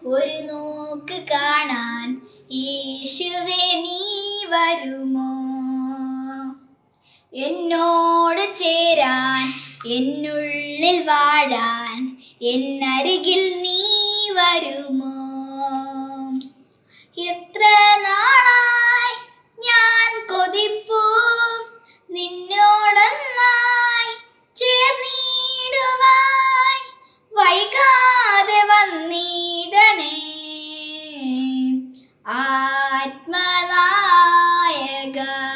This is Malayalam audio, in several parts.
ഒരു നോക്ക് കാണാൻ യേശുവേ നീ വരുമോ എന്നോട് ചേരാൻ എന്നുള്ളിൽ വാഴാൻ എന്നരികിൽ നീ വരുമോ എത്ര നാളായി ഞാൻ കൊതിപ്പൂ നിന്നോടൊന്നായി ചേർന്നിടുവാൻ വൈകാതെ വന്നിടണേ ആത്മനായക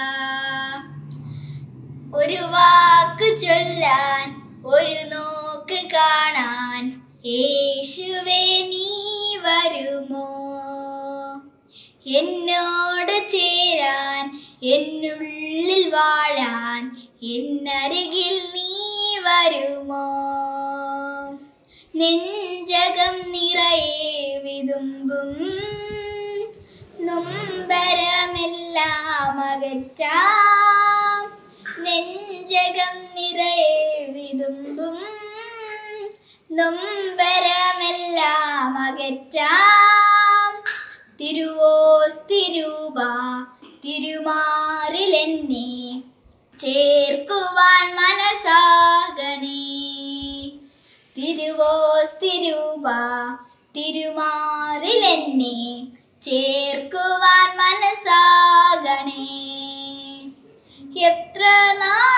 ഒരു വാക്ക് ചൊല്ലാൻ ഒരു നോക്ക് കാണാൻ യേശുവേ നീ വരുമോ എന്നോട് ചേരാൻ എന്നുള്ളിൽ വാഴാൻ എന്നരികിൽ നീ വരുമോ നെഞ്ചകം നിറയെ വിതുമ്പും നൊമ്പരമെല്ലാം അകറ്റാം നെഞ്ചകം നിറയെ വിതുമ്പും നൊമ്പരമെല്ലാം അകറ്റാം തിരുവോസ്തിരൂപ തിരുമാറിലെന്നെ ചേർക്കുവാൻ മനസ്സാകണേ തിരുവോസ്തിരൂപ തിരുമാറിലെന്നെ ചേർക്കുവാൻ മനസ്സാകണേ എത്ര നാൾ